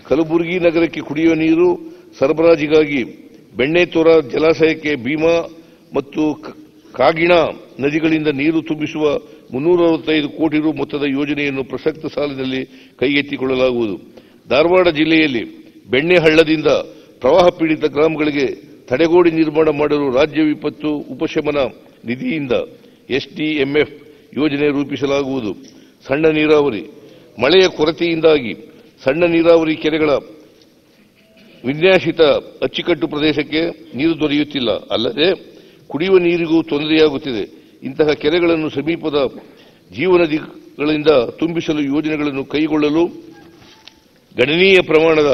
ಕಲಬುರಗಿ ನಗರಕ್ಕೆ ಕುಡಿಯುವ ನೀರು ಸರಬರಾಜಿಗಾಗಿ ಬೆಣ್ಣೆತೊರ ಜಲಾಶಯಕ್ಕೆ ಭೀಮಾ ಮತ್ತು ಕ- ಕಾಗಿಣ ನದಿಗಳಿಂದ ನೀರು ತುಂಬಿಸುವ ಮುನ್ನೂರ ಅರವತ್ತೈದು ಕೋಟಿ ರು ಮೊತ್ತದ ಯೋಜನೆಯನ್ನು ಪ್ರಸಕ್ತ ಸಾಲಿನಲ್ಲಿ ಕೈಗೆತ್ತಿಕೊಳ್ಳಲಾಗುವುದು ಧಾರವಾಡ ಜಿಲ್ಲೆಯಲ್ಲಿ ಬೆಣ್ಣೆ ಹಳ್ಳದಿಂದ ಪ್ರವಾಹ ಪೀಡಿತ ಗ್ರಾಮಗಳಿಗೆ ತಡೆಗೋಡೆ ನಿರ್ಮಾಣ ಮಾಡಲು ರಾಜ್ಯ ವಿಪತ್ತು ಉಪಶಮನ ನಿಧಿಯಿಂದ ಎಸ್ಡಿಎಂಎಫ್ ಯೋಜನೆ ರೂಪಿಸಲಾಗುವುದು ಸಣ್ಣ ನೀರಾವರಿ ಮಳೆಯ ಕೊರತೆಯಿಂದಾಗಿ ಸಣ್ಣ ನೀರಾವರಿ ಕೆರೆಗಳ ವಿನ್ಯಾಸಿತ ಅಚ್ಚುಕಟ್ಟು ಪ್ರದೇಶಕ್ಕೆ ನೀರು ದೊರೆಯುತ್ತಿಲ್ಲ ಅಲ್ಲದೆ ಕುಡಿಯುವ ನೀರಿಗೂ ತೊಂದರೆಯಾಗುತ್ತಿದೆ ಇಂತಹ ಕೆರೆಗಳನ್ನು ಸಮೀಪದ ಜೀವನದಿಗಳಿಂದ ತುಂಬಿಸಲು ಯೋಜನೆಗಳನ್ನು ಕೈಗೊಳ್ಳಲು ಗಣನೀಯ ಪ್ರಮಾಣದ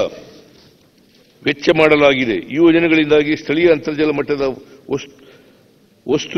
ವೆಚ್ಚ ಮಾಡಲಾಗಿದೆ ಈ ಯೋಜನೆಗಳಿಂದಾಗಿ ಸ್ಥಳೀಯ ಅಂತರ್ಜಲ ಮಟ್ಟದ ವಸ್- ವಸ್ತು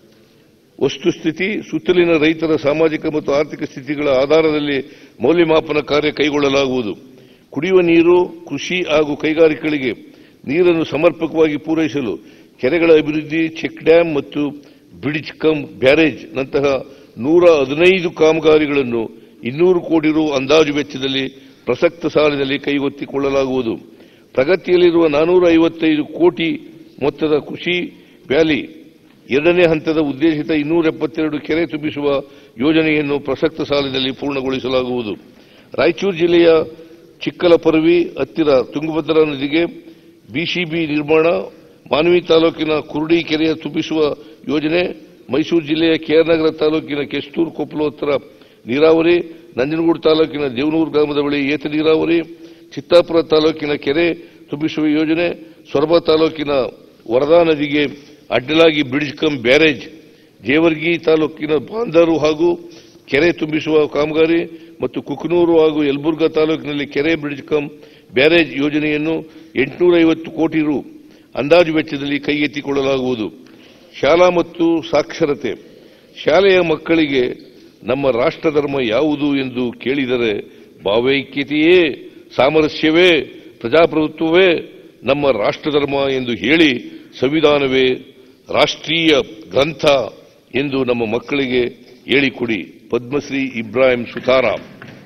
ವಸ್ತುಸ್ಥಿತಿ ಸುತ್ತಲಿನ ರೈತರ ಸಾಮಾಜಿಕ ಮತ್ತು ಆರ್ಥಿಕ ಸ್ಥಿತಿಗಳ ಆಧಾರದಲ್ಲಿ ಮೌಲ್ಯಮಾಪನ ಕಾರ್ಯ ಕೈಗೊಳ್ಳಲಾಗುವುದು ಕುಡಿಯುವ ನೀರು ಕೃಷಿ ಹಾಗೂ ಕೈಗಾರಿಕೆಗಳಿಗೆ ನೀರನ್ನು ಸಮರ್ಪಕವಾಗಿ ಪೂರೈಸಲು ಕೆರೆಗಳ ಅಭಿವೃದ್ಧಿ ಚೆಕ್ ಡ್ಯಾಂ ಮತ್ತು ಬ್ರಿಡ್ಜ್ ಕಮ್ ಬ್ಯಾರೇಜ್ ನಂತಹ ನೂರ ಹದಿನೈದು ಕಾಮಗಾರಿಗಳನ್ನು ಇನ್ನೂರು ಕೋಟಿ ರು ಅಂದಾಜು ವೆಚ್ಚದಲ್ಲಿ ಪ್ರಸಕ್ತ ಸಾಲಿನಲ್ಲಿ ಕೈಗೆತ್ತಿಕೊಳ್ಳಲಾಗುವುದು ಪ್ರಗತಿಯಲ್ಲಿರುವ ನಾನೂರ ಐವತ್ತೈದು ಕೋಟಿ ಮೊತ್ತದ ಕೃಷಿ ವ್ಯಾಲಿ ಎರಡನೇ ಹಂತದ ಉದ್ದೇಶಿತ ಇನ್ನೂರ ಎಪ್ಪತ್ತೆರಡು ಕೆರೆ ತುಂಬಿಸುವ ಯೋಜನೆಯನ್ನು ಪ್ರಸಕ್ತ ಸಾಲಿನಲ್ಲಿ ಪೂರ್ಣಗೊಳಿಸಲಾಗುವುದು ರಾಯಚೂರು ಜಿಲ್ಲೆಯ ಚಿಕ್ಕಲಪರವಿ ಹತ್ತಿರ ತುಂಗಭದ್ರಾ ನದಿಗೆ ಬಿಸಿಬಿ ನಿರ್ಮಾಣ ಮಾನ್ವಿ ತಾಲೂಕಿನ ಕುರುಡಿ ಕೆರೆಯ ತುಂಬಿಸುವ ಯೋಜನೆ ಮೈಸೂರು ಜಿಲ್ಲೆಯ ಕೆಆರ್ನಗರ ತಾಲೂಕಿನ ಕೆಸ್ತೂರು ಕೊಪ್ಪಲು ಹತ್ತಿರ ನೀರಾವರಿ ನಂಜನಗೂಡು ತಾಲೂಕಿನ ದೇವನೂರು ಗ್ರಾಮದ ಬಳಿ ಏತ ನೀರಾವರಿ ಚಿತ್ತಾಪುರ ತಾಲೂಕಿನ ಕೆರೆ ತುಂಬಿಸುವ ಯೋಜನೆ ಸೊರಬ ತಾಲೂಕಿನ ವರದಾ ನದಿಗೆ ಅಡ್ಡಲಾಗಿ ಬ್ರಿಡ್ಜ್ ಕಮ್ ಬ್ಯಾರೇಜ್ ಜೇವರ್ಗಿ ತಾಲೂಕಿನ ಬಾಂದರು ಹಾಗೂ ಕೆರೆ ತುಂಬಿಸುವ ಕಾಮಗಾರಿ ಮತ್ತು ಕುಕನೂರು ಹಾಗೂ ಯಲಬುರ್ಗಾ ತಾಲೂಕಿನಲ್ಲಿ ಕೆರೆ ಬ್ರಿಡ್ಜ್ ಕಮ್ ಬ್ಯಾರೇಜ್ ಯೋಜನೆಯನ್ನು ಎಂಟುನೂರ ಐವತ್ತು ಕೋಟಿ ರು ಅಂದಾಜು ವೆಚ್ಚದಲ್ಲಿ ಕೈಗೆತ್ತಿಕೊಳ್ಳಲಾಗುವುದು ಶಾಲಾ ಮತ್ತು ಸಾಕ್ಷರತೆ ಶಾಲೆಯ ಮಕ್ಕಳಿಗೆ ನಮ್ಮ ರಾಷ್ಟ್ರಧರ್ಮ ಯಾವುದು ಎಂದು ಕೇಳಿದರೆ ಭಾವೈಕ್ಯತೆಯೇ ಸಾಮರಸ್ಯವೇ ಪ್ರಜಾಪ್ರಭುತ್ವವೇ ನಮ್ಮ ರಾಷ್ಟ್ರಧರ್ಮ ಎಂದು ಹೇಳಿ ಸಂವಿಧಾನವೇ ರಾಷ್ಟ್ರೀಯ ಗ್ರಂಥ ಎಂದು ನಮ್ಮ ಮಕ್ಕಳಿಗೆ ಹೇಳಿಕೊಡಿ ಪದ್ಮಶ್ರೀ ಇಬ್ರಾಹಿಂ ಸುತಾರಾಮ್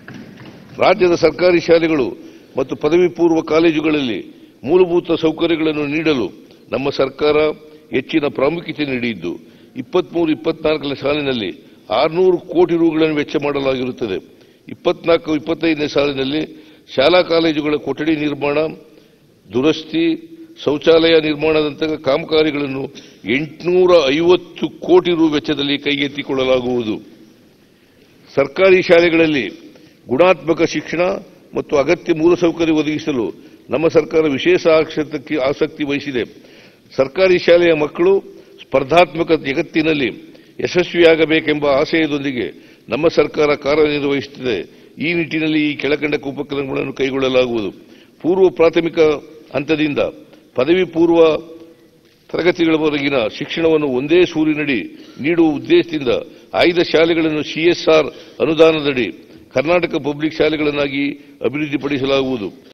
ರಾಜ್ಯದ ಸರ್ಕಾರಿ ಶಾಲೆಗಳು ಮತ್ತು ಪದವಿ ಪೂರ್ವ ಕಾಲೇಜುಗಳಲ್ಲಿ ಮೂಲಭೂತ ಸೌಕರ್ಯಗಳನ್ನು ನೀಡಲು ನಮ್ಮ ಸರ್ಕಾರ ಹೆಚ್ಚಿನ ಪ್ರಾಮುಖ್ಯತೆ ನೀಡಿದ್ದು ಇಪ್ಪತ್ಮೂರು ಇಪ್ಪತ್ನಾಲ್ಕನೇ ಸಾಲಿನಲ್ಲಿ ಆರುನೂರು ಕೋಟಿ ರುಗಳನ್ನು ವೆಚ್ಚ ಮಾಡಲಾಗಿರುತ್ತದೆ ಇಪ್ಪತ್ನಾಲ್ಕು ಇಪ್ಪತ್ತೈದನೇ ಸಾಲಿನಲ್ಲಿ ಶಾಲಾ ಕಾಲೇಜುಗಳ ಕೊಠಡಿ ನಿರ್ಮಾಣ ದುರಸ್ತಿ ಶೌಚಾಲಯ ನಿರ್ಮಾಣದಂತಹ ಕಾಮಗಾರಿಗಳನ್ನು ಎಂಟುನೂರ ಐವತ್ತು ಕೋಟಿ ರು ವೆಚ್ಚದಲ್ಲಿ ಕೈಗೆತ್ತಿಕೊಳ್ಳಲಾಗುವುದು ಸರ್ಕಾರಿ ಶಾಲೆಗಳಲ್ಲಿ ಗುಣಾತ್ಮಕ ಶಿಕ್ಷಣ ಮತ್ತು ಅಗತ್ಯ ಮೂಲಸೌಕರ್ಯ ಒದಗಿಸಲು ನಮ್ಮ ಸರ್ಕಾರ ವಿಶೇಷ ಆಸಕ್ತಿ ಆಸಕ್ತಿ ವಹಿಸಿದೆ ಸರ್ಕಾರಿ ಶಾಲೆಯ ಮಕ್ಕಳು ಸ್ಪರ್ಧಾತ್ಮಕ ಜಗತ್ತಿನಲ್ಲಿ ಯಶಸ್ವಿಯಾಗಬೇಕೆಂಬ ಆಶಯದೊಂದಿಗೆ ನಮ್ಮ ಸರ್ಕಾರ ಕಾರ್ಯನಿರ್ವಹಿಸುತ್ತಿದೆ ಈ ನಿಟ್ಟಿನಲ್ಲಿ ಈ ಕೆಳಕಂಡ ಉಪಕ್ರಮಗಳನ್ನು ಕೈಗೊಳ್ಳಲಾಗುವುದು ಪೂರ್ವ ಪ್ರಾಥಮಿಕ ಹಂತದಿಂದ ಪದವಿ ಪೂರ್ವ ತರಗತಿಗಳವರೆಗಿನ ಶಿಕ್ಷಣವನ್ನು ಒಂದೇ ಸೂರಿನಡಿ ನೀಡುವ ಉದ್ದೇಶದಿಂದ ಆಯ್ದ ಶಾಲೆಗಳನ್ನು ಸಿಎಸ್ಆರ್ ಅನುದಾನದಡಿ ಕರ್ನಾಟಕ ಪಬ್ಲಿಕ್ ಶಾಲೆಗಳನ್ನಾಗಿ ಅಭಿವೃದ್ಧಿಪಡಿಸಲಾಗುವುದು